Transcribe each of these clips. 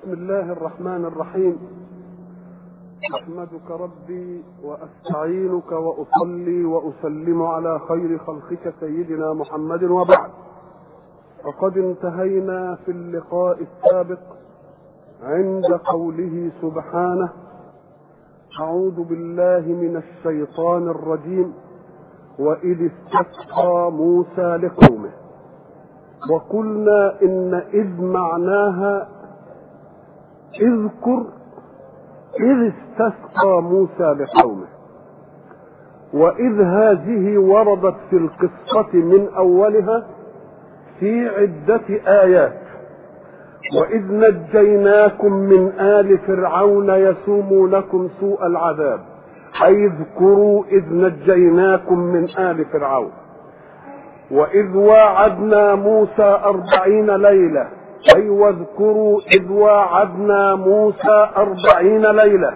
بسم الله الرحمن الرحيم احمدك ربي واستعينك واصلي واسلم على خير خلقك سيدنا محمد وبعد وقد انتهينا في اللقاء السابق عند قوله سبحانه اعوذ بالله من الشيطان الرجيم واذ استسقى موسى لقومه وقلنا ان اذ معناها اذكر إذ استسقى موسى لقومه وإذ هذه وردت في القصة من أولها في عدة آيات وإذ نجيناكم من آل فرعون يسومونكم سوء العذاب أي اذكروا إذ نجيناكم من آل فرعون وإذ واعدنا موسى أربعين ليلة أي واذكروا إذ واعدنا موسى أربعين ليلة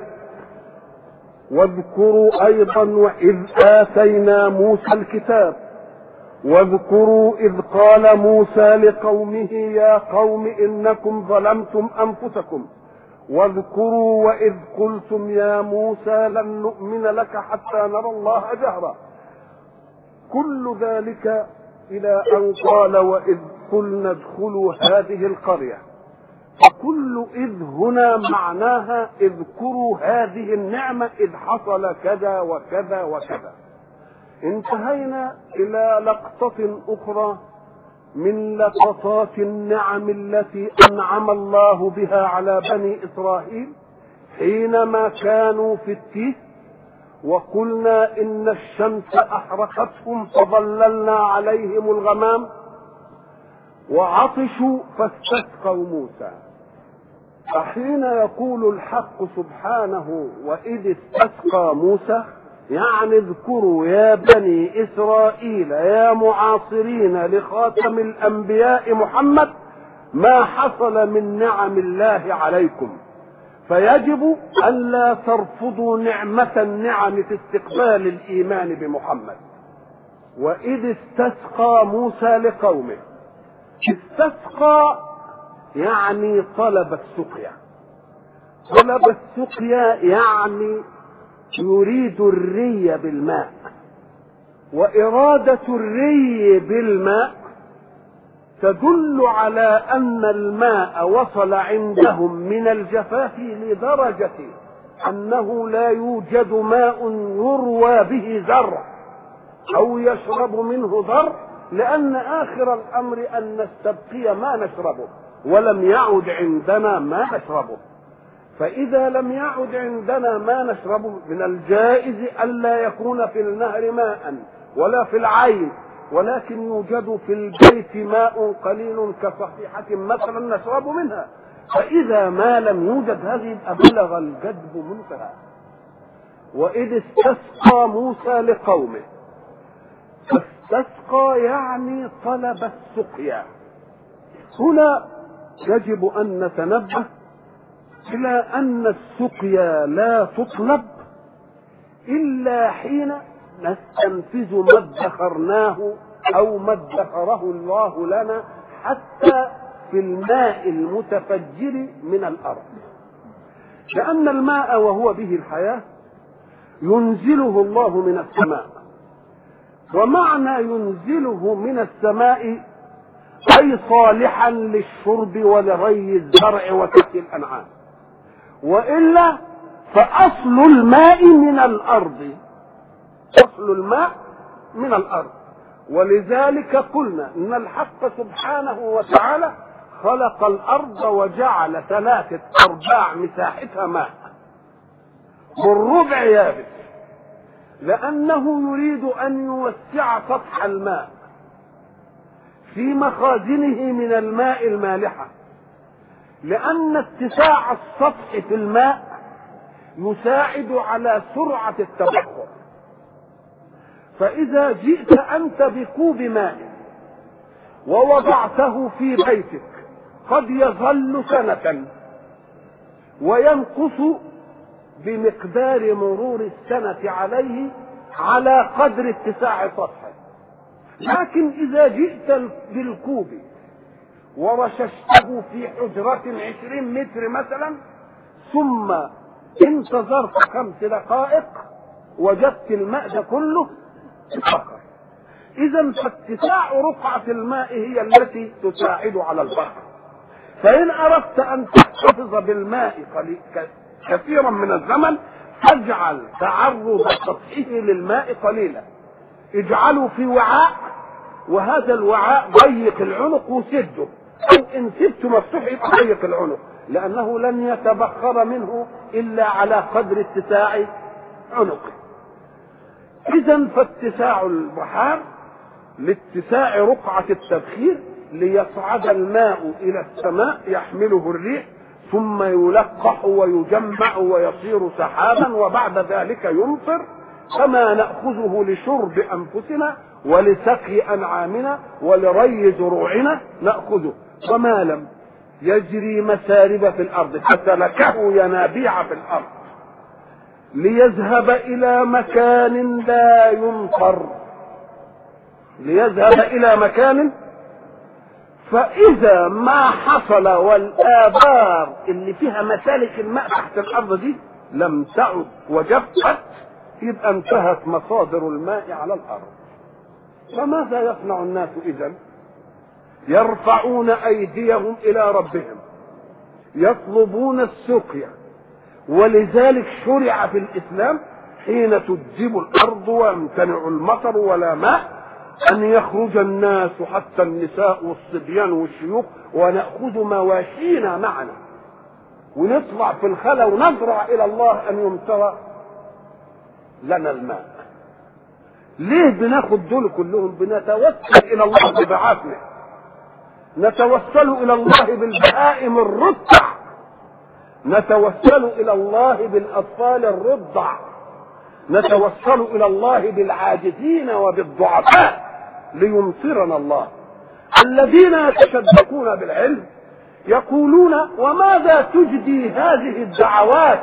واذكروا أيضا وإذ آتينا موسى الكتاب واذكروا إذ قال موسى لقومه يا قوم إنكم ظلمتم أنفسكم واذكروا وإذ قلتم يا موسى لن نؤمن لك حتى نرى الله جهرا كل ذلك إلى أن قال وإذ قلنا ادخلوا هذه القرية فكل إذ هنا معناها اذكروا هذه النعمة إذ حصل كذا وكذا وكذا انتهينا إلى لقطة أخرى من لقطات النعم التي أنعم الله بها على بني إسرائيل حينما كانوا في التيه وقلنا إن الشمس أحرقتهم فظللنا عليهم الغمام وعطشوا فاستسقوا موسى فحين يقول الحق سبحانه واذ استسقى موسى يعني اذكروا يا بني اسرائيل يا معاصرين لخاتم الانبياء محمد ما حصل من نعم الله عليكم فيجب الا ترفضوا نعمه النعم في استقبال الايمان بمحمد واذ استسقى موسى لقومه استسقى يعني طلب السقيا طلب السقيا يعني يريد الري بالماء وإرادة الري بالماء تدل على أن الماء وصل عندهم من الجفاف لدرجة أنه لا يوجد ماء يروى به زرع أو يشرب منه ضر لأن آخر الأمر أن نستبقي ما نشربه ولم يعد عندنا ما نشربه فإذا لم يعد عندنا ما نشربه من الجائز ألا يكون في النهر ماء ولا في العين ولكن يوجد في البيت ماء قليل كصحيحة مثلا نشرب منها فإذا ما لم يوجد هذه بلغ الجدب منتهى وإذ استسقى موسى لقومه استسقى يعني طلب السقيا هنا يجب ان نتنبه الى ان السقيا لا تطلب الا حين نستنفذ ما ادخرناه او ما ادخره الله لنا حتى في الماء المتفجر من الارض لان الماء وهو به الحياه ينزله الله من السماء ومعنى ينزله من السماء أي صالحا للشرب ولري الزرع وسقي الأنعام وإلا فأصل الماء من الأرض أصل الماء من الأرض ولذلك قلنا إن الحق سبحانه وتعالى خلق الأرض وجعل ثلاثة أرباع مساحتها ماء والربع يابس لأنه يريد أن يوسع سطح الماء في مخازنه من الماء المالحة لأن اتساع السطح في الماء يساعد على سرعة التبخر فإذا جئت أنت بكوب ماء ووضعته في بيتك قد يظل سنة وينقص بمقدار مرور السنة عليه على قدر اتساع سطحه لكن إذا جئت بالكوب ورششته في حجرة عشرين متر مثلا ثم انتظرت خمس دقائق وجدت الماء ده كله بقر اذا فاتساع رقعة الماء هي التي تساعد على البقر فان اردت ان تحتفظ بالماء كثيرا من الزمن فاجعل تعرض سطحه للماء قليلا اجعله في وعاء وهذا الوعاء ضيق العنق وسده او ان سبته مفتوح يبقى ضيق العنق لانه لن يتبخر منه الا على قدر اتساع عنقه اذا فاتساع البحار لاتساع رقعة التبخير ليصعد الماء الى السماء يحمله الريح ثم يلقح ويجمع ويصير سحابا وبعد ذلك يمطر كما ناخذه لشرب انفسنا ولسقي انعامنا ولري زروعنا ناخذه وما لم يجري مسارب في الارض فسلكه ينابيع في الارض ليذهب الى مكان لا يمطر ليذهب الى مكان فاذا ما حصل والابار اللي فيها مسالك الماء تحت الارض دي لم تعد وجفت يبقى انتهت مصادر الماء على الارض فماذا يصنع الناس اذا يرفعون ايديهم الى ربهم يطلبون السقيا ولذلك شرع في الاسلام حين تجب الارض ويمتنع المطر ولا ماء ان يخرج الناس حتى النساء والصبيان والشيوخ وناخذ مواشينا معنا ونطلع في الخلا ونزرع الى الله ان يمطر لنا الماء ليه بناخد دول كلهم بنتوسل الى الله ببعاتنا نتوسل الى الله بالبهائم الرضع نتوسل الى الله بالاطفال الرضع نتوسل الى الله بالعاجزين وبالضعفاء ليمطرنا الله الذين يتشبكون بالعلم يقولون وماذا تجدي هذه الدعوات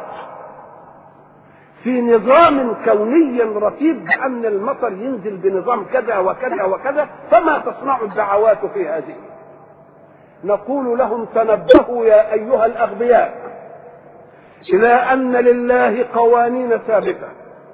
في نظام كوني رتيب بأن المطر ينزل بنظام كذا وكذا وكذا فما تصنع الدعوات في هذه نقول لهم تنبهوا يا أيها الأغبياء إلى أن لله قوانين ثابتة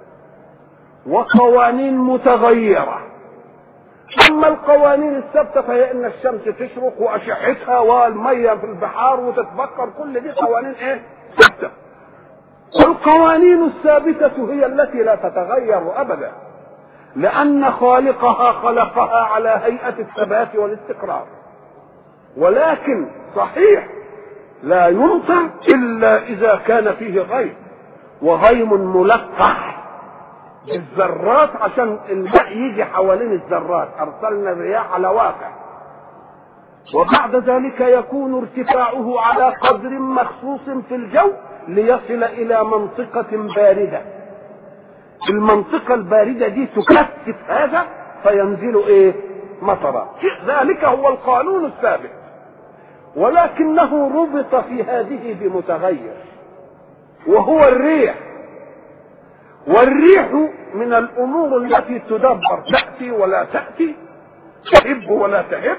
وقوانين متغيرة أما القوانين الثابتة فهي إن الشمس تشرق وأشعتها والمية في البحار وتتبخر كل دي قوانين إيه؟ ثابتة والقوانين الثابتة هي التي لا تتغير أبدا لأن خالقها خلقها على هيئة الثبات والاستقرار ولكن صحيح لا يمطر إلا إذا كان فيه غيم وغيم ملقح بالذرات عشان الماء يجي حوالين الذرات أرسلنا الرياح على واقع وبعد ذلك يكون ارتفاعه على قدر مخصوص في الجو ليصل الى منطقة باردة المنطقة الباردة دي تكثف هذا فينزل ايه مطرا ذلك هو القانون الثابت ولكنه ربط في هذه بمتغير وهو الريح والريح من الامور التي تدبر تاتي ولا تاتي تهب ولا تهب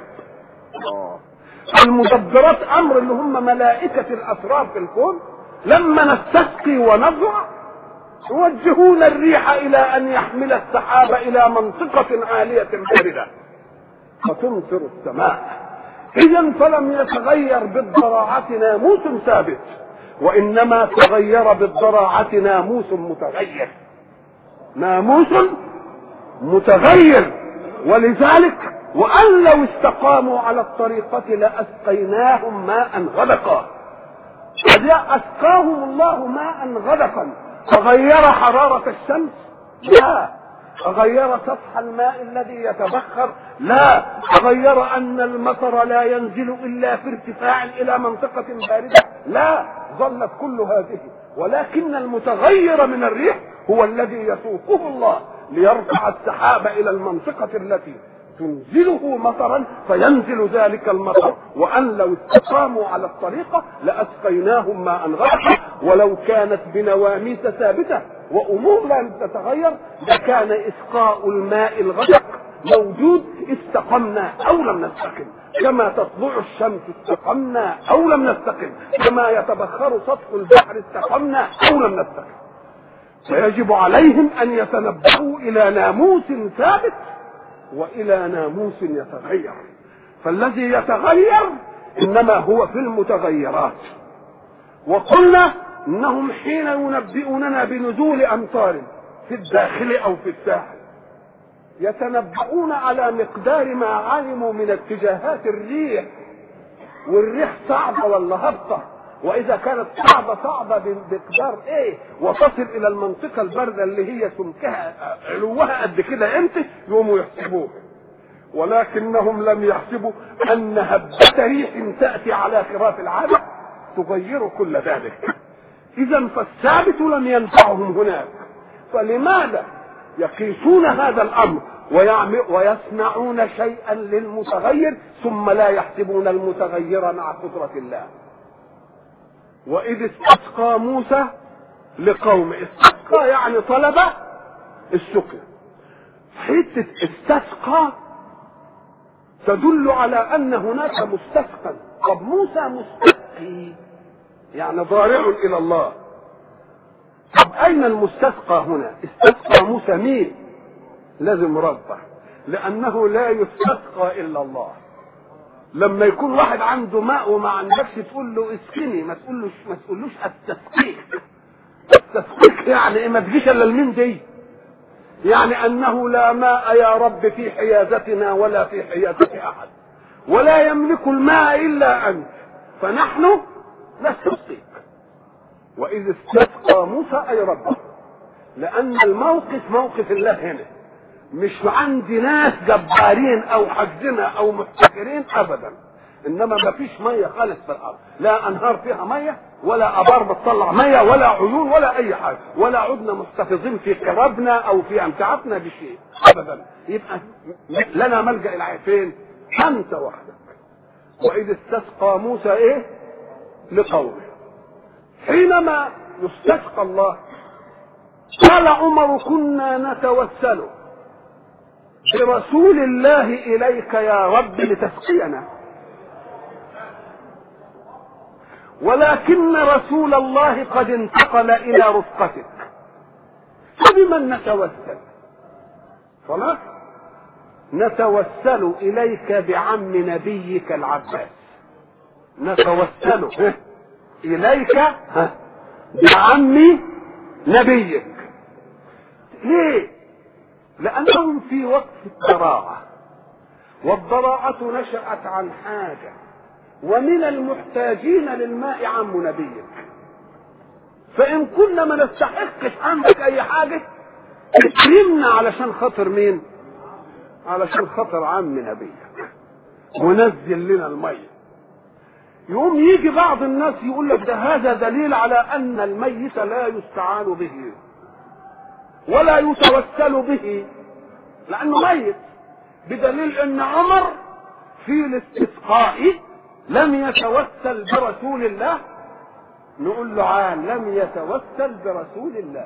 المدبرات امر اللي هم ملائكه الاسرار في الكون لما نستسقي ونزرع يوجهون الريح الى ان يحمل السحاب الى منطقة عالية باردة فتمطر السماء اذا فلم يتغير بالضراعة ناموس ثابت وانما تغير بالضراعة ناموس متغير ناموس متغير ولذلك وان لو استقاموا على الطريقة لاسقيناهم ماء غدقا قد أسقاهم الله ماء غدقا فغير حرارة الشمس لا فغير سطح الماء الذي يتبخر لا فغير أن المطر لا ينزل إلا في ارتفاع إلى منطقة باردة لا ظلت كل هذه ولكن المتغير من الريح هو الذي يسوقه الله ليرفع السحاب إلى المنطقة التي تنزله مطرا فينزل ذلك المطر وان لو استقاموا على الطريقه لاسقيناهم ماء غدقا ولو كانت بنواميس ثابته وامور لا تتغير لكان اسقاء الماء الغدق موجود استقمنا أو لم نستقم كما تطلع الشمس استقمنا أو لم نستقم كما يتبخر سطح البحر استقمنا أو لم نستقم فيجب عليهم أن يتنبهوا إلى ناموس ثابت وإلى ناموس يتغير فالذي يتغير إنما هو في المتغيرات وقلنا انهم حين ينبئوننا بنزول امطار في الداخل او في الساحل يتنبؤون على مقدار ما علموا من اتجاهات الريح والريح صعبة ولا هبطة وإذا كانت صعبة صعبة بمقدار إيه وتصل إلى المنطقة الباردة اللي هي سمكها علوها قد كده إمتى يقوموا يحسبوه ولكنهم لم يحسبوا أن هبة ريح تأتي على خراف العادة تغير كل ذلك إذا فالثابت لم ينفعهم هناك فلماذا يقيسون هذا الأمر ويصنعون شيئا للمتغير ثم لا يحسبون المتغير مع قدرة الله وإذ استسقى موسى لقومه استسقى يعني طلب السقيا حتة استسقى تدل على أن هناك مستسقى طب موسى مستسقي يعني ضارع إلى الله طب أين المستسقى هنا استسقى موسى مين لازم ربه لأنه لا يستسقى إلا الله لما يكون واحد عنده ماء وما عندكش تقول له اسقني ما تقولوش ما تقولوش التسقيق التسقيق يعني ايه ما تجيش الا المين دي يعني انه لا ماء يا رب في حيازتنا ولا في حيازة احد ولا يملك الماء الا انت فنحن نستسقيك واذ استسقى موسى اي ربه لان الموقف موقف الله هنا مش عندي ناس جبارين او حجنا او محتكرين ابدا انما ما فيش ميه خالص في الارض لا انهار فيها ميه ولا ابار بتطلع ميه ولا عيون ولا اي حاجه ولا عدنا محتفظين في قرابنا او في امتعتنا بشيء ابدا يبقى لنا ملجا الى فين انت وحدك واذ استسقى موسى ايه لقومه حينما يستسقى الله قال عمر كنا نتوسل برسول الله اليك يا رب لتسقينا ولكن رسول الله قد انتقل الى رفقتك فبمن نتوسل خلاص نتوسل اليك بعم نبيك العباس نتوسل اليك بعم نبيك ليه لأنهم في وقت الضراعة والضراعة نشأت عن حاجة ومن المحتاجين للماء عم نبيك فإن كنا ما نستحقش عندك أي حاجة اكرمنا علشان خاطر مين؟ علشان خاطر عم نبيك ونزل لنا المية يقوم يجي بعض الناس يقول لك ده هذا دليل على أن الميت لا يستعان به ولا يتوسل به لانه ميت بدليل ان عمر في الاستسقاء لم يتوسل برسول الله نقول له عام لم يتوسل برسول الله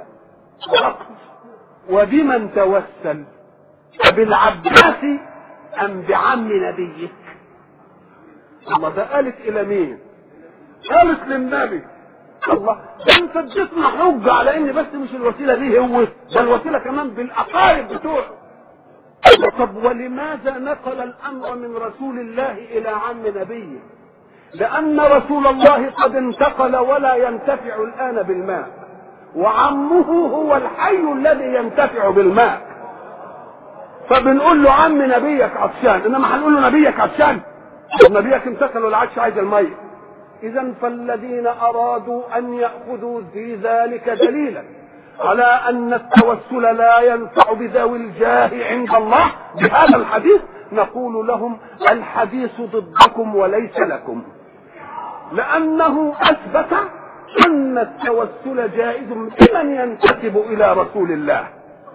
وبمن توسل بالعباس ام بعم نبيك الله ده قالت الى مين قالت للنبي الله ده انت اديتنا حجه على ان بس مش الوسيله دي هو ده الوسيله كمان بالاقارب بتوعه طب ولماذا نقل الامر من رسول الله الى عم نبيه لان رسول الله قد انتقل ولا ينتفع الان بالماء وعمه هو الحي الذي ينتفع بالماء فبنقول له عم نبيك عطشان انما هنقول له نبيك عطشان نبيك انتقل ولا عادش عايز الميه اذا فالذين ارادوا ان ياخذوا في ذلك دليلا على ان التوسل لا ينفع بذوي الجاه عند الله بهذا الحديث نقول لهم الحديث ضدكم وليس لكم لانه اثبت ان التوسل جائز بمن ينتسب الى رسول الله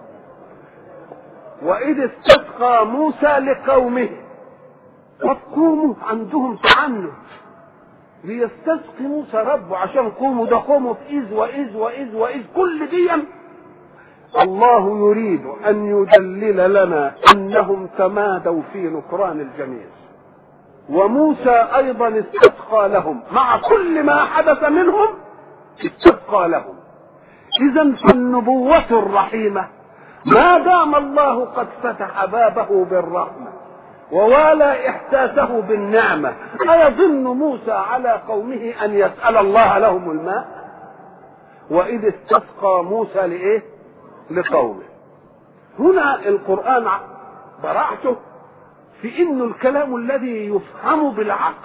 واذ استسقى موسى لقومه فقوموا عندهم تعنت ليستسقي موسى ربه عشان قوموا ده قوموا في إذ وإذ وإذ وإذ كل دي الله يريد أن يدلل لنا أنهم تمادوا في نكران الجميع وموسى أيضا استسقى لهم مع كل ما حدث منهم استسقى لهم إذا فالنبوة الرحيمة ما دام الله قد فتح بابه بالرحمة ووالى إحساسه بالنعمة أيظن موسى على قومه أن يسأل الله لهم الماء وإذ استسقى موسى لإيه لقومه هنا القرآن براعته في انه الكلام الذي يفهم بالعقل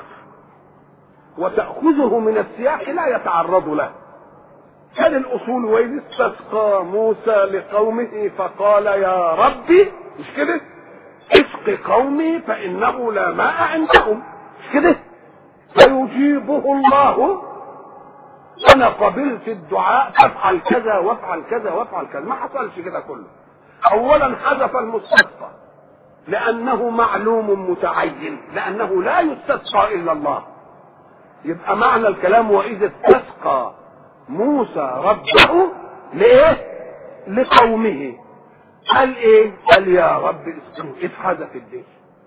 وتأخذه من السياق لا يتعرض له كان الأصول وإذ استسقى موسى لقومه فقال يا ربي مش كده اسق قومي فإنه لا ماء عندهم مش كده فيجيبه الله أنا قبلت الدعاء فافعل كذا وافعل كذا وافعل كذا ما حصلش كده كله أولا حذف المستسقى لأنه معلوم متعين لأنه لا يستسقى إلا الله يبقى معنى الكلام وإذا استسقى موسى ربه لإيه؟ لقومه قال إيه؟ قال يا رب اتحدث الدين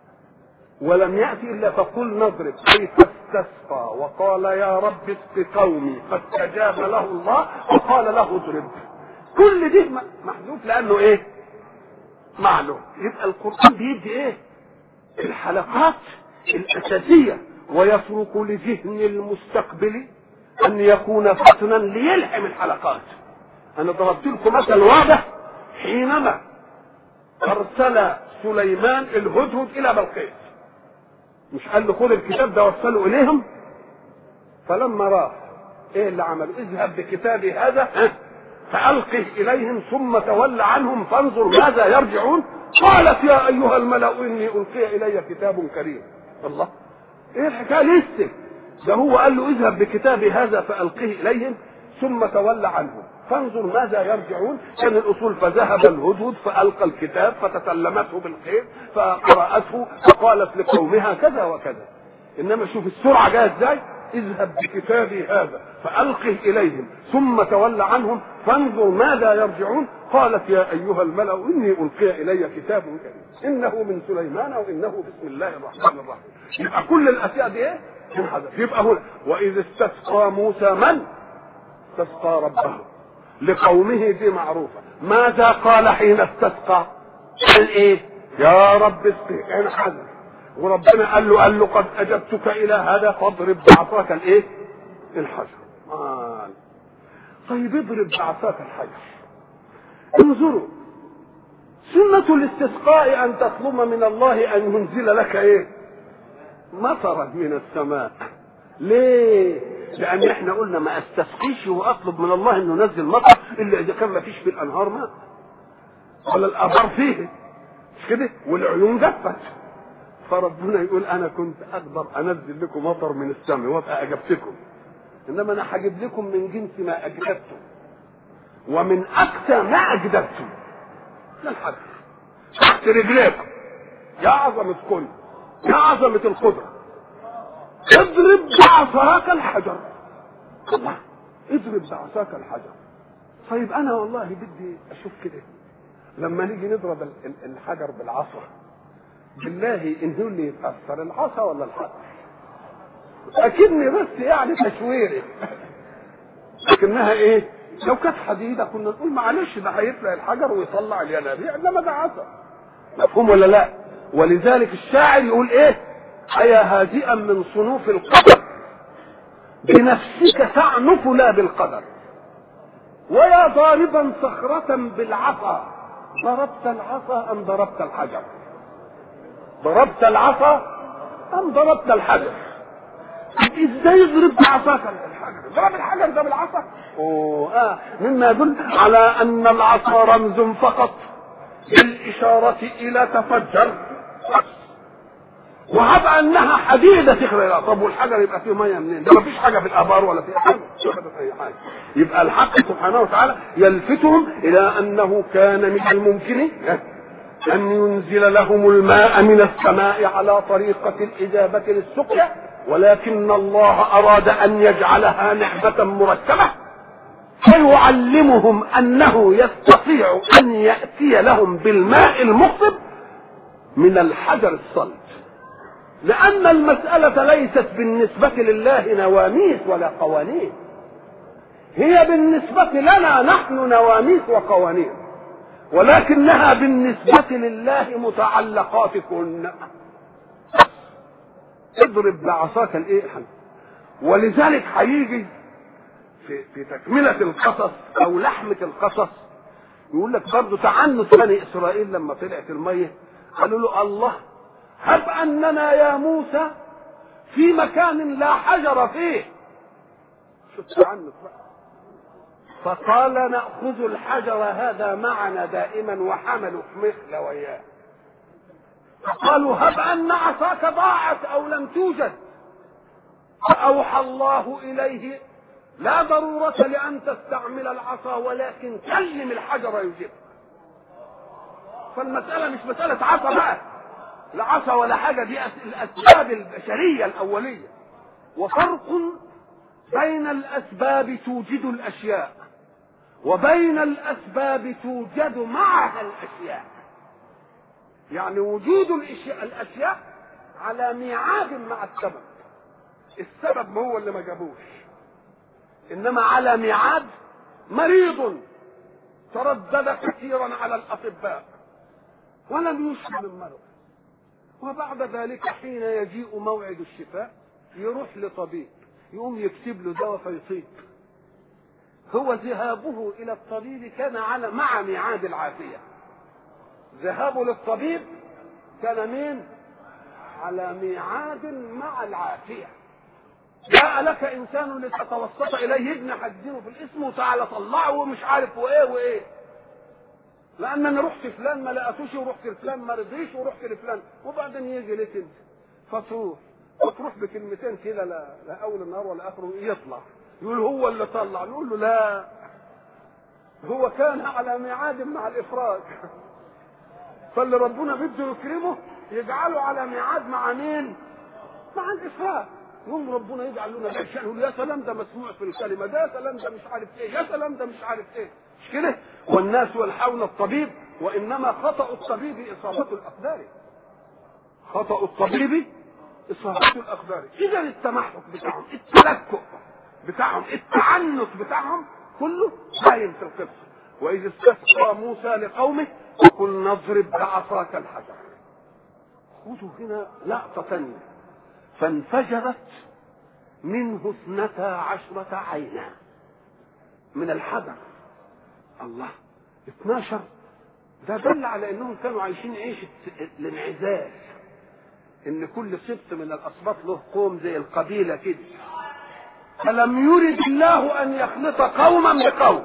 ولم يأتي إلا فقل نضرب كيف استسقى وقال يا رب اسق قومي فاستجاب له الله وقال له اضرب كل دي محذوف لأنه إيه؟ معلوم يبقى القرآن بيدي ايه الحلقات الأساسية ويترك لذهن المستقبل أن يكون فتنا ليلحم الحلقات أنا ضربت لكم مثل واضح حينما أرسل سليمان الهدهد إلى بلقيس مش قال له خذ الكتاب ده وصله إليهم فلما راح إيه اللي عمل اذهب بكتابي هذا ها فألقه إليهم ثم تول عنهم فانظر ماذا يرجعون قالت يا أيها الملأ إني ألقي إلي كتاب كريم الله إيه الحكاية لسه ده هو قال له اذهب بكتابي هذا فألقه إليهم ثم تول عنهم فانظر ماذا يرجعون كان الأصول فذهب الهدهد فألقى الكتاب فتسلمته بالخير فقرأته فقالت لقومها كذا وكذا إنما شوف السرعة جاية إزاي اذهب بكتابي هذا فألقه إليهم ثم تول عنهم فانظر ماذا يرجعون قالت يا أيها الملأ إني ألقي إلي كتاب كريم إنه من سليمان وإنه بسم الله الرحمن الرحيم يبقى كل الأشياء دي إيه؟ انحذف يبقى هنا وإذ استسقى موسى من؟ استسقى ربه لقومه دي معروفة ماذا قال حين استسقى؟ قال إيه؟ يا رب اسقي انحذف وربنا قال له قال له قد اجبتك الى هذا فاضرب بعصاك الايه؟ الحجر. آه. طيب اضرب بعصاك الحجر. انظروا سنة الاستسقاء أن تطلب من الله أن ينزل لك إيه؟ مطرا من السماء. ليه؟ لأن إحنا قلنا ما أستسقيش وأطلب من الله إنه ينزل مطر إلا إذا كان ما فيش في الأنهار ماء. ولا الآبار فيه. مش كده؟ والعيون جفت. فربنا يقول انا كنت اقدر انزل لكم مطر من السماء وابقى اجبتكم انما انا هجيب لكم من جنس ما اجدبتم ومن اكثر ما اجدبتم ده الحجر تحت رجليكم يا عظمة كل يا عظمة القدرة اضرب بعصاك الحجر الله اضرب بعصاك الحجر طيب انا والله بدي اشوف كده لما نيجي نضرب الحجر بالعصا بالله ان هو اللي يتاثر العصا ولا الحجر اكني بس يعني تشويري لكنها ايه لو كانت حديده كنا نقول معلش ده هيطلع الحجر ويطلع الينابيع انما ده عصا مفهوم ولا لا ولذلك الشاعر يقول ايه ايا هادئا من صنوف القدر بنفسك تعنف لا بالقدر ويا ضاربا صخرة بالعصا ضربت العصا أم ضربت الحجر ضربت العصا ام ضربت الحجر ازاي ضربت عصاك الحجر ضرب الحجر ده بالعصا اوه اه مما يدل على ان العصا رمز فقط بالاشاره الى تفجر وهب انها حديده تخرج طب والحجر يبقى فيه ميه منين؟ ده مفيش حاجه في الابار ولا في حاجه اي حاجه يبقى الحق سبحانه وتعالى يلفتهم الى انه كان من الممكن أن ينزل لهم الماء من السماء على طريقة الإجابة للسقيا ولكن الله أراد أن يجعلها نعمة مركبة فيعلمهم انه يستطيع ان ياتي لهم بالماء المقصد من الحجر الصلب لان المساله ليست بالنسبه لله نواميس ولا قوانين هي بالنسبه لنا نحن نواميس وقوانين ولكنها بالنسبه لله متعلقات كن اضرب بعصاك الايه ولذلك هيجي في في تكملة القصص أو لحمة القصص يقول لك برضه تعنت بني إسرائيل لما طلعت المية قالوا له الله هب أننا يا موسى في مكان لا حجر فيه شو التعنت بقى فقال نأخذ الحجر هذا معنا دائما وحملوا في مخلة وياه فقالوا هب أن عصاك ضاعت أو لم توجد فأوحى الله إليه لا ضرورة لأن تستعمل العصا ولكن كلم الحجر يجيب فالمسألة مش مسألة عصا بقى لا عصا ولا حاجة دي الأسباب البشرية الأولية وفرق بين الأسباب توجد الأشياء وبين الأسباب توجد معها الأشياء يعني وجود الأشياء, الأشياء على ميعاد مع السبب السبب هو اللي ما جابوش انما على ميعاد مريض تردد كثيرا على الاطباء ولم يشفى من مرض وبعد ذلك حين يجيء موعد الشفاء يروح لطبيب يقوم يكتب له دواء فيصيب هو ذهابه الى الطبيب كان على مع ميعاد العافيه ذهابه للطبيب كان مين على ميعاد مع العافيه جاء لك انسان لتتوسط اليه ابن حدينه في الاسم وتعالى طلعه ومش عارف وايه وايه لان انا رحت فلان ما لقيتوش ورحت لفلان ما رضيش ورحت لفلان وبعدين يجي لك انت فتروح وتروح بكلمتين كده لا, لا اول النهار ولا اخره يطلع يقول هو اللي طلع نقول له لا هو كان على ميعاد مع الافراج فاللي ربنا بده يكرمه يجعله على ميعاد مع مين؟ مع الافراج يوم ربنا يجعل لنا عشان يقول يا سلام ده مسموع في الكلمه ده يا سلام ده مش عارف ايه يا سلام ده مش عارف ايه مش كده والناس يلحون الطبيب وانما خطا الطبيب اصابه الاقدار خطا الطبيب اصابه الاقدار اذا التمحك بتاعهم التلكؤ بتاعهم التعنت بتاعهم كله باين في القصه واذ استسقى موسى لقومه وقل نضرب بعصاك الحجر خذوا هنا لقطه ثانيه فانفجرت منه اثنتا عشرة عينا من الحجر الله 12 ده دل على انهم كانوا عايشين عيشة الانعزال ان كل سبط من الاسباط له قوم زي القبيلة كده فلم يرد الله ان يخلط قوما بقوم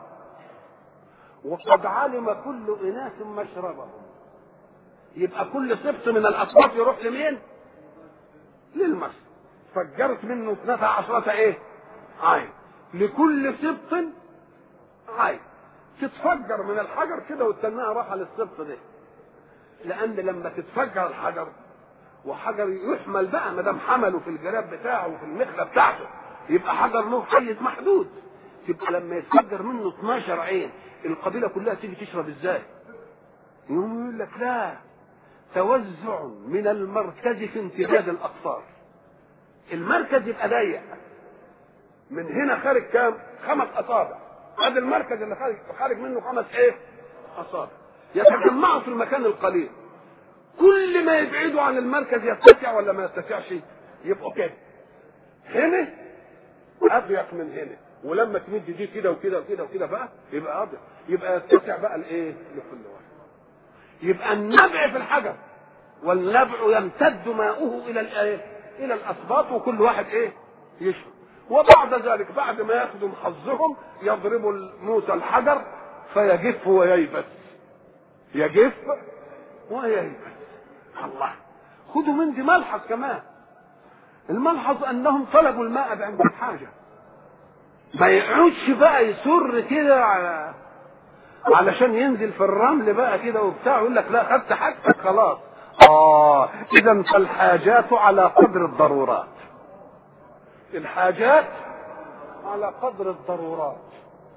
وقد علم كل اناس مشربهم يبقى كل سبط من الاسباط يروح لمين للمشرب فجرت منه اثنتا عشرة ايه عين لكل سبط عين تتفجر من الحجر كده وتستناها راحة للسبط ده لان لما تتفجر الحجر وحجر يحمل بقى ما دام حمله في الجراب بتاعه وفي المخله بتاعته يبقى حجر له حيز محدود يبقى لما يتفجر منه 12 عين القبيله كلها تيجي تشرب ازاي؟ يقوم يقول لك لا توزع من المركز في امتداد الاقطار المركز يبقى ضيق من هنا خارج كام؟ خمس اصابع هذا المركز اللي خارج خارج منه خمس ايه؟ اصابع يتجمعوا في المكان القليل كل ما يبعدوا عن المركز يتسع ولا ما يتسعش يبقوا كده هنا اضيق من هنا ولما تمد دي كده وكده وكده وكده بقى يبقى اضيق يبقى يتسع بقى الايه لكل واحد يبقى النبع في الحجر والنبع يمتد ماؤه الى الايه الى الاسباط وكل واحد ايه يشرب وبعد ذلك بعد ما ياخذوا حظهم يضربوا موسى الحجر فيجف وييبس يجف وييبس الله خدوا من دي ملحظ كمان الملحظ انهم طلبوا الماء عند الحاجه ما يقعدش بقى يسر كده على علشان ينزل في الرمل بقى كده وبتاع يقول لك لا خدت حاجتك خلاص اه اذا فالحاجات على قدر الضرورات الحاجات على قدر الضرورات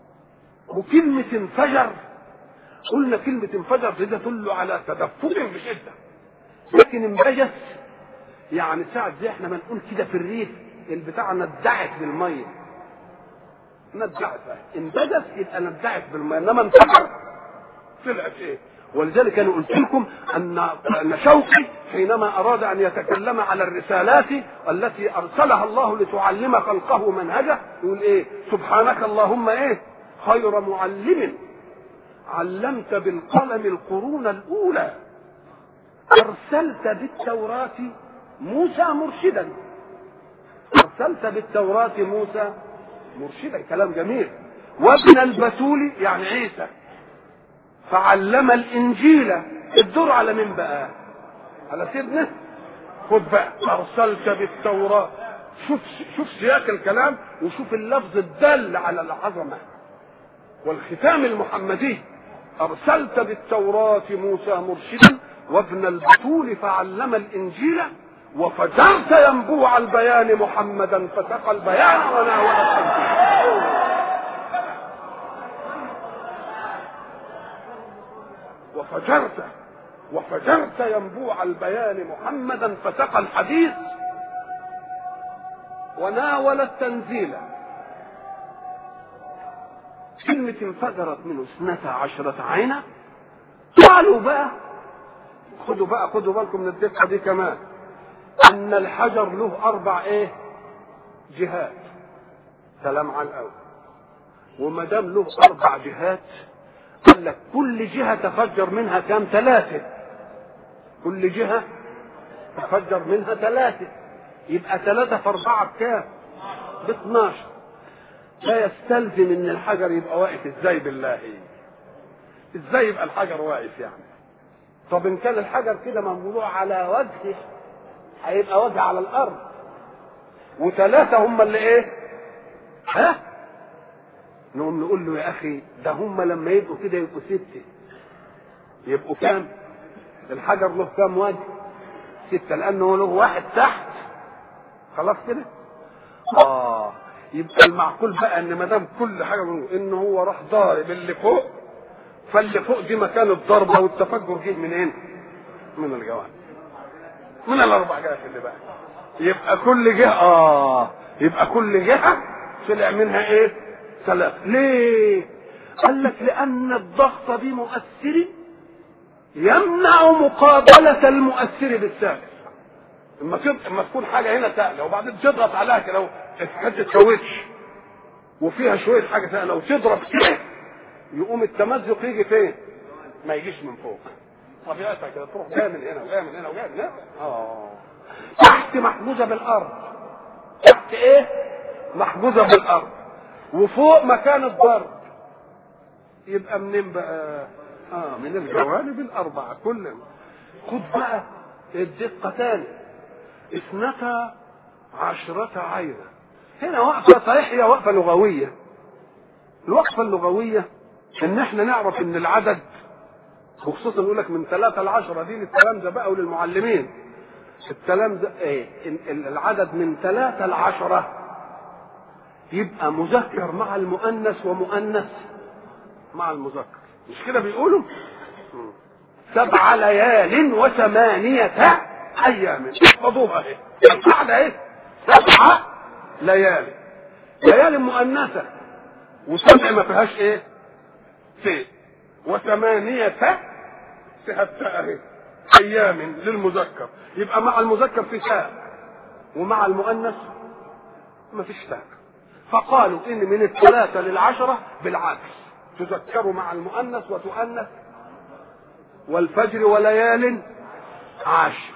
وكلمة انفجر قلنا كلمة انفجر دي تدل على تدفق بشدة لكن انبجس يعني ساعة زي احنا ما نقول كده في الريف البتاع ندعت بالمية ندعت انبجس يبقى ندعت بالمية انما انفجر طلعت ايه ولذلك انا قلت لكم ان ان شوقي حينما اراد ان يتكلم على الرسالات التي ارسلها الله لتعلم خلقه منهجه يقول ايه سبحانك اللهم ايه خير معلم علمت بالقلم القرون الاولى ارسلت بالتوراه موسى مرشدا ارسلت بالتوراه موسى مرشدا كلام جميل وابن البتول يعني عيسى فعلم الانجيل الدور على مين بقى على سيدنا خد بقى ارسلت بالتوراه شوف شوف سياق الكلام وشوف اللفظ الدال على العظمه والختام المحمدي ارسلت بالتوراه موسى مرشدا وابن البتول فعلم الانجيل وفجرت ينبوع البيان محمدا فسقى البيان وناول التنزيل وفجرت وفجرت ينبوع البيان محمدا فسقى الحديث وناول التنزيل كلمة انفجرت منه اثنتا عشرة عينا قالوا بقى خدوا بقى خدوا بالكم من الدقة دي كمان أن الحجر له أربع إيه؟ جهات سلام على الأول وما دام له أربع جهات قال لك كل جهة تفجر منها كام ثلاثة كل جهة تفجر منها ثلاثة يبقى ثلاثة في أربعة بكام؟ ب 12 لا يستلزم إن الحجر يبقى واقف إزاي بالله إزاي يبقى الحجر واقف يعني؟ طب إن كان الحجر كده موضوع على وجهه هيبقى وجه على الأرض وثلاثة هم اللي إيه؟ ها؟ نقوم نقول له يا اخي ده هم لما يبقوا كده يبقوا ستة يبقوا كام الحجر له كام وجه ستة لانه له واحد تحت خلاص كده اه يبقى المعقول بقى ان ما دام كل حاجه ان هو راح ضارب اللي فوق فاللي فوق دي مكان الضربه والتفجر جه منين؟ من الجوانب من الاربع جهات اللي بقى يبقى كل جهه اه يبقى كل جهه طلع منها ايه؟ ثلاث ليه قال لك لان الضغط بمؤثر يمنع مقابلة المؤثر بالثالث اما اما تكون حاجة هنا سهلة وبعدين تضغط عليها كده ما تتكوتش وفيها شوية حاجة سهلة وتضرب كده يقوم التمزق يجي فين؟ ما يجيش من فوق طبيعتها كده تروح جايه من هنا وجايه من هنا وجايه من هنا اه تحت محجوزة بالأرض تحت إيه؟ محجوزة بالأرض وفوق مكان الضرب يبقى منين بقى اه من الجوانب الاربعه كل خد بقى الدقه تاني اثنتا عشرة عينا هنا وقفة صحيح هي وقفة لغوية الوقفة اللغوية ان احنا نعرف ان العدد وخصوصا يقول لك من ثلاثة لعشرة دي للتلامذة بقى وللمعلمين التلامذة ايه العدد من ثلاثة لعشرة يبقى مذكر مع المؤنث ومؤنث مع المذكر مش كده بيقولوا سبع ليال وثمانية أيام احفظوها اهي القاعدة اهي سبع ليال ليال مؤنثة وسبع ما فيهاش ايه؟ في وثمانية فيها التاء اهي أيام للمذكر يبقى مع المذكر في تاء ومع المؤنث ما فيش تاء فقالوا ان من الثلاثة للعشرة بالعكس تذكر مع المؤنث وتؤنث والفجر وليال عشر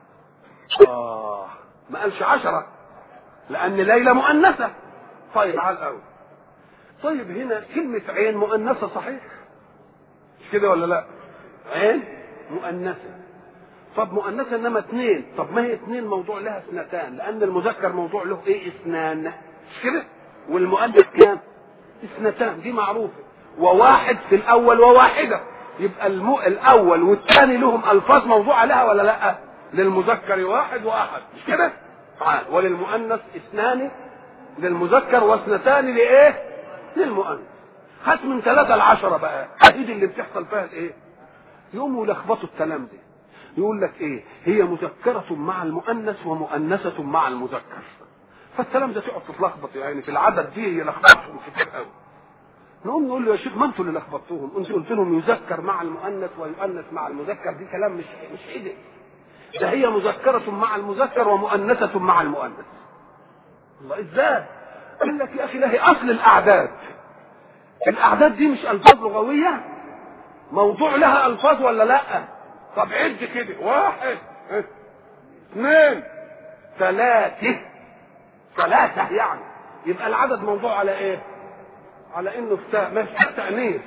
آه ما قالش عشرة لأن ليلة مؤنثة طيب على الأول طيب هنا كلمة عين مؤنثة صحيح مش كده ولا لا عين مؤنثة طب مؤنثة انما اثنين طب ما هي اثنين موضوع لها اثنتان لان المذكر موضوع له ايه اثنان مش كده والمؤنث كام اثنتان دي معروفة وواحد في الاول وواحدة يبقى المو... الاول والثاني لهم الفاظ موضوع لها ولا لا للمذكر واحد واحد مش كده تعال وللمؤنث اثنان للمذكر واثنتان لايه للمؤنث هات من ثلاثة لعشرة بقى اهيد اللي بتحصل فيها الايه يقوموا يلخبطوا الكلام ده يقول لك ايه هي مذكرة مع المؤنث ومؤنثة مع المذكر فالكلام ده تقعد تتلخبط يعني في العدد دي يلخبطهم كتير قوي نقوم نقول له يا شيخ ما انتوا اللي لخبطتوهم انت قلت لهم يذكر مع المؤنث ويؤنث مع المذكر دي كلام مش مش ايه ده هي مذكرة مع المذكر ومؤنثة مع المؤنث الله ازاي قال لك يا اخي ده هي اصل الاعداد الاعداد دي مش الفاظ لغويه موضوع لها الفاظ ولا لا طب عد كده واحد اثنين ثلاثة ثلاثة يعني يبقى العدد موضوع على ايه على انه في مش تأنيث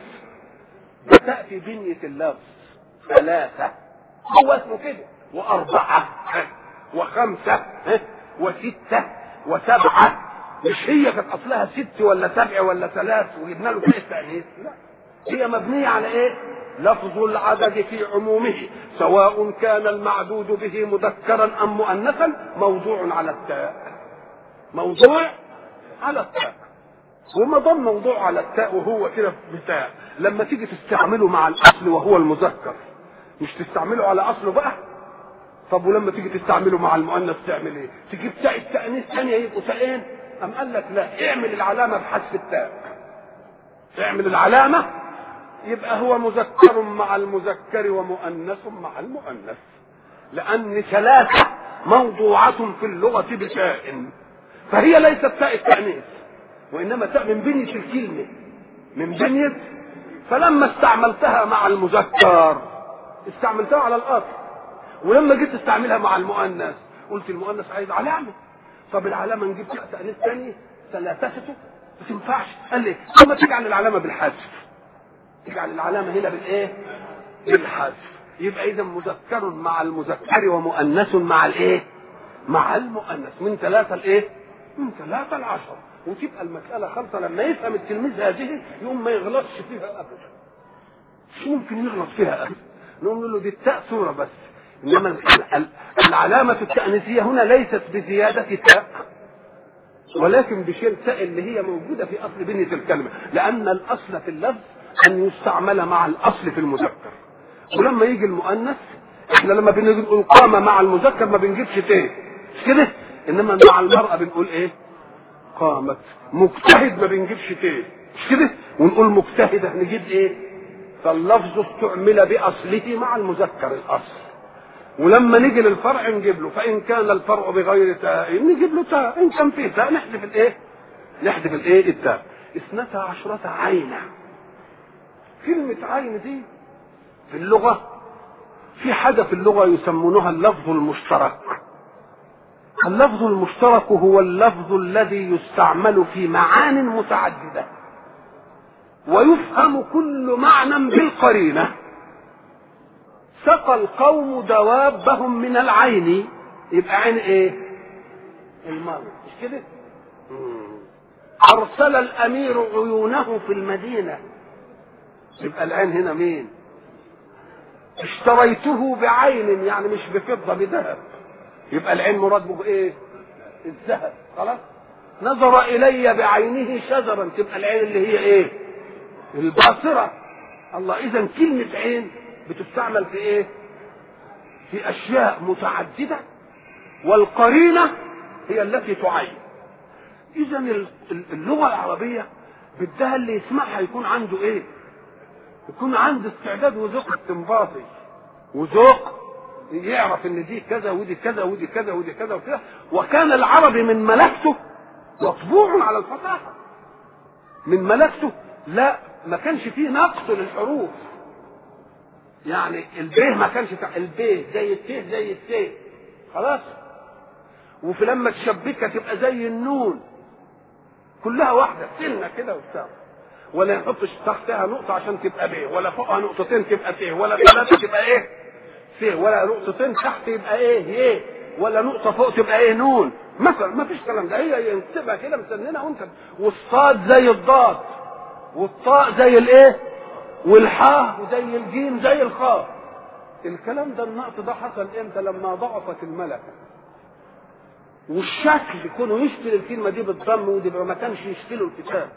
بتأتي بنية اللفظ ثلاثة هو اسمه كده وأربعة وخمسة وستة وسبعة مش هي كانت أصلها ست ولا سبع ولا ثلاث وجبنا له فيه التأنيث لا هي مبنية على إيه؟ لفظ العدد في عمومه سواء كان المعدود به مذكرا أم مؤنثا موضوع على التاء موضوع على التاء وما ضم موضوع على التاء وهو كده بتاء لما تيجي تستعمله مع الاصل وهو المذكر مش تستعمله على اصله بقى طب ولما تيجي تستعمله مع المؤنث تعمل ايه تجيب تاء التانيث ثانيه يبقوا تاءين ام قال لك لا اعمل العلامه بحذف التاء اعمل العلامه يبقى هو مذكر مع المذكر ومؤنث مع المؤنث لان ثلاثه موضوعه في اللغه بتاء فهي ليست تاء التانيث وانما تاء من بنيه الكلمه من بنيه فلما استعملتها مع المذكر استعملتها على الاصل ولما جيت تستعملها مع المؤنث قلت المؤنث عايز علامه طب العلامه نجيب تاء تانيث ثانيه ثلاثته ما تنفعش قال لي ثم تجعل العلامه بالحذف تجعل العلامه هنا بالايه بالحذف يبقى اذا مذكر مع المذكر ومؤنث مع الايه مع المؤنث من ثلاثه لايه من ثلاثه لعشره وتبقى المسألة خالصة لما يفهم التلميذ هذه يقوم ما يغلطش فيها أبدا مش ممكن يغلط فيها أبدا نقول له دي التاء صورة بس إنما العلامة التأنيثية هنا ليست بزيادة تاء ولكن بشيل تاء اللي هي موجودة في أصل بنية الكلمة لأن الأصل في اللفظ أن يستعمل مع الأصل في المذكر ولما يجي المؤنث احنا لما بنيجي نقول قام مع المذكر ما بنجيبش تاء مش كده انما مع المرأة بنقول ايه قامت مجتهد ما بنجيبش تاني مش كده ونقول مجتهدة نجيب ايه فاللفظ استعمل بأصله مع المذكر الأصل ولما نيجي للفرع نجيب له فإن كان الفرع بغير تاء نجيب له تاء إن كان فيه تاء نحذف الإيه؟ نحذف الإيه؟ التاء اثنتا عشرة عينا كلمة عين دي في اللغة في حاجة في اللغة يسمونها اللفظ المشترك اللفظ المشترك هو اللفظ الذي يستعمل في معان متعددة ويفهم كل معنى بالقرينة سقى القوم دوابهم من العين يبقى عين ايه الماء مش كده ارسل الامير عيونه في المدينة يبقى العين هنا مين اشتريته بعين يعني مش بفضة بذهب يبقى العين مراد به ايه الذهب خلاص نظر الي بعينه شجرا تبقى العين اللي هي ايه الباصره الله اذا كلمه عين بتستعمل في ايه في اشياء متعدده والقرينه هي التي تعين اذا اللغه العربيه بدها اللي يسمعها يكون عنده ايه يكون عنده استعداد وذوق استنباطي وذوق يعرف ان دي كذا ودي كذا ودي كذا ودي كذا وكذا وكان العربي من ملكته مطبوع على الفصاحه من ملكته لا ما كانش فيه نقص للحروف يعني البيه ما كانش البيه زي التيه زي التيه خلاص وفي لما تشبكها تبقى زي النون كلها واحده سنه كده وبتاع ولا يحطش تحتها نقطه عشان تبقى بيه ولا فوقها نقطتين تبقى تيه ولا ثلاثه تبقى ايه فيه ولا نقطتين تحت يبقى ايه ايه ولا نقطة فوق تبقى ايه نون مثلا ما فيش كلام ده هي ينسبها كده مسننة وانت والصاد زي الضاد والطاء زي الايه والحاء وزي الجيم زي الخاء الكلام ده النقط ده حصل امتى لما ضعفت الملكة والشكل يكونوا يشكل الكلمة دي بالضم ودي ما كانش يشكلوا الكتاب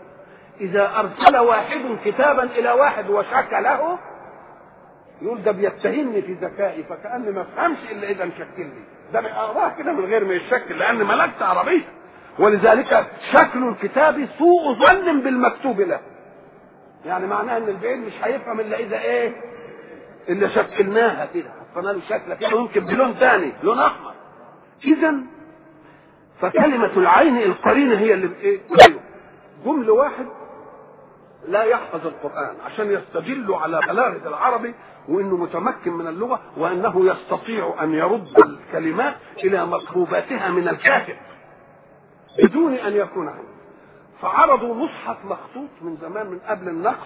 إذا أرسل واحد كتابا إلى واحد وشك له يقول ده بيتهمني في ذكائي فكأني ما افهمش إلا إذا مشكلني ده أقراه كده من غير ما يشكل لأن ملكت عربية ولذلك شكل الكتاب سوء ظن بالمكتوب له يعني معناها ان البعيد مش هيفهم الا اذا ايه الا شكلناها كده حطينا له شكل كده يمكن بلون ثاني لون احمر اذا فكلمة العين القرينة هي اللي ايه جمل واحد لا يحفظ القرآن عشان يستدل على بلاغة العربي وانه متمكن من اللغة وانه يستطيع ان يرد الكلمات الى مطلوباتها من الكاتب بدون ان يكون عنه فعرضوا مصحف مخطوط من زمان من قبل النقد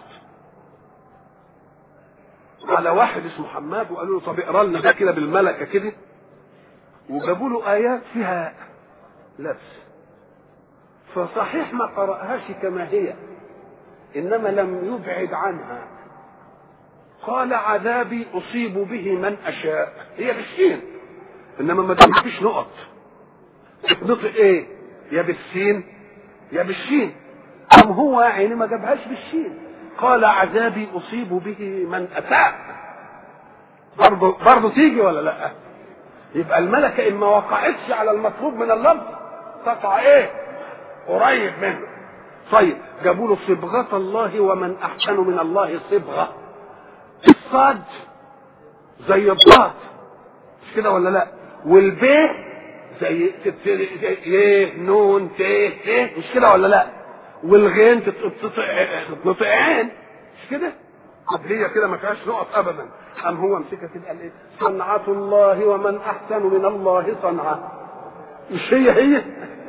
على واحد اسمه حماد وقالوا له طب اقرا لنا ده كده بالملكه كده وجابوا له ايات فيها لبس فصحيح ما قرأهاش كما هي انما لم يبعد عنها قال عذابي اصيب به من اشاء هي بالسين انما ما دام مفيش نقط تتنطق ايه يا بالسين يا بالشين أم هو يعني ما جابهاش بالشين قال عذابي أصيب به من أساء برضه برضه تيجي ولا لا يبقى الملكة إن ما وقعتش على المطلوب من اللفظ تقع إيه قريب منه طيب جابوا له صبغة الله ومن أحسن من الله صبغة الصاد زي الضاد مش كده ولا لا والبيه زي يه نون ت ت مش كده ولا لا والغين تتنطق عين مش كده طب هي كده ما فيهاش نقط ابدا ام هو مسكها كده قال ايه صنعة الله ومن احسن من الله صنعة مش هي هي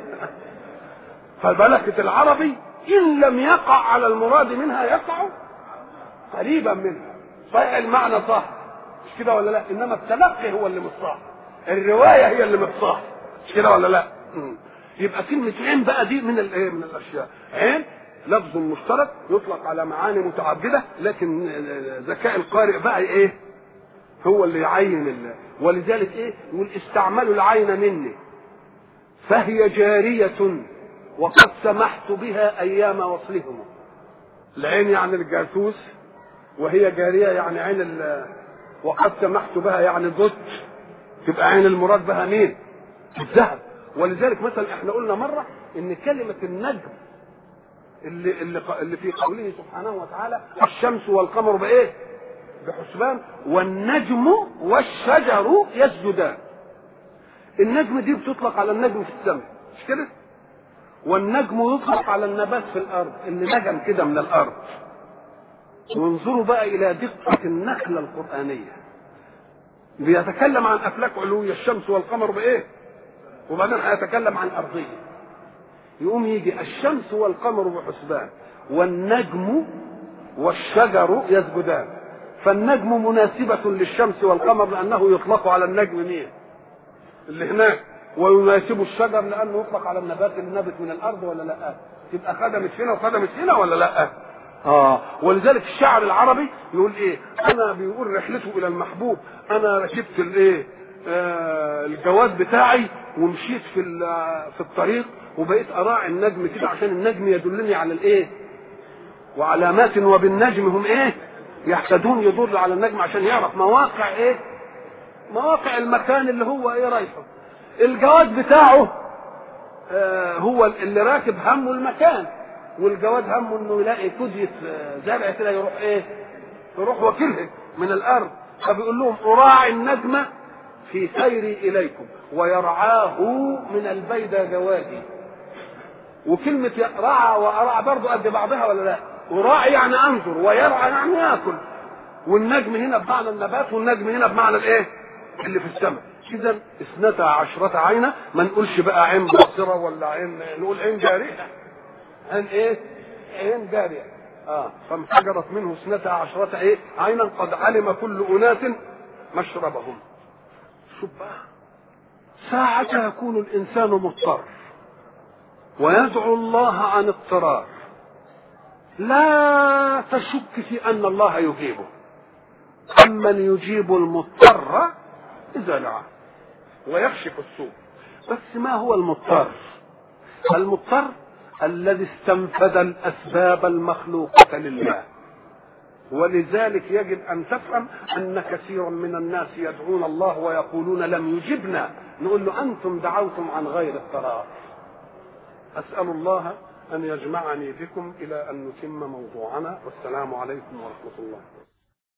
فملكة العربي ان لم يقع على المراد منها يقع قريبا منها صحيح المعنى صح مش كده ولا لا انما التلقي هو اللي مش صح الروايه هي اللي مش صح مش كده ولا لا مم. يبقى كلمة عين بقى دي من الايه من الاشياء عين لفظ مشترك يطلق على معاني متعددة لكن ذكاء القارئ بقى ايه هو اللي يعين الله ولذلك ايه يقول استعملوا العين مني فهي جارية وقد سمحت بها ايام وصلهم العين يعني الجاسوس وهي جارية يعني عين وقد سمحت بها يعني ضد تبقى عين المراد بها مين الذهب ولذلك مثلا احنا قلنا مره ان كلمه النجم اللي اللي اللي في قوله سبحانه وتعالى الشمس والقمر بايه؟ بحسبان والنجم والشجر يسجدان. النجم دي بتطلق على النجم في السماء مش كده؟ والنجم يطلق على النبات في الارض اللي نجم كده من الارض. وانظروا بقى الى دقه النخله القرانيه. بيتكلم عن افلاك علويه الشمس والقمر بايه؟ وبعدين هيتكلم عن ارضيه يقوم يجي الشمس والقمر بحسبان والنجم والشجر يسجدان فالنجم مناسبة للشمس والقمر لأنه يطلق على النجم مين؟ اللي هناك ويناسب الشجر لأنه يطلق على النبات اللي نبت من الأرض ولا لا؟ تبقى خدمت هنا وخدمت هنا ولا لا؟ اه ولذلك الشعر العربي يقول ايه؟ انا بيقول رحلته الى المحبوب انا ركبت الايه؟ آه الجواد بتاعي ومشيت في في الطريق وبقيت اراعي النجم كده عشان النجم يدلني على الايه؟ وعلامات وبالنجم هم ايه؟ يحتدون يدل على النجم عشان يعرف مواقع ايه؟ مواقع المكان اللي هو ايه رايحه. الجواد بتاعه آه هو اللي راكب همه المكان والجواد همه انه يلاقي كدية زرع كده يروح ايه؟ يروح وكله من الارض فبيقول لهم اراعي النجم في سيري اليكم ويرعاه من البيدى جوادي وكلمة رعى وأرعى برضه قد بعضها ولا لا؟ وراعي يعني أنظر ويرعى يعني ياكل والنجم هنا بمعنى النبات والنجم هنا بمعنى الإيه؟ اللي في السماء إذا اثنتا عشرة عينة ما نقولش بقى عين باصرة ولا عين نقول عين جارية عين إيه؟ عين جارية اه فانفجرت منه اثنتا عشرة ايه عينا قد علم كل اناس مشربهم شوف بقى ساعة يكون الإنسان مضطر ويدعو الله عن اضطرار لا تشك في أن الله يجيبه أمن يجيب المضطر إذا دعاه ويكشف السوء بس ما هو المضطر المضطر الذي استنفذ الاسباب المخلوقه لله ولذلك يجب ان تفهم ان كثيرا من الناس يدعون الله ويقولون لم يجبنا نقول له انتم دعوتم عن غير الطراف اسال الله ان يجمعني بكم الى ان نتم موضوعنا والسلام عليكم ورحمه الله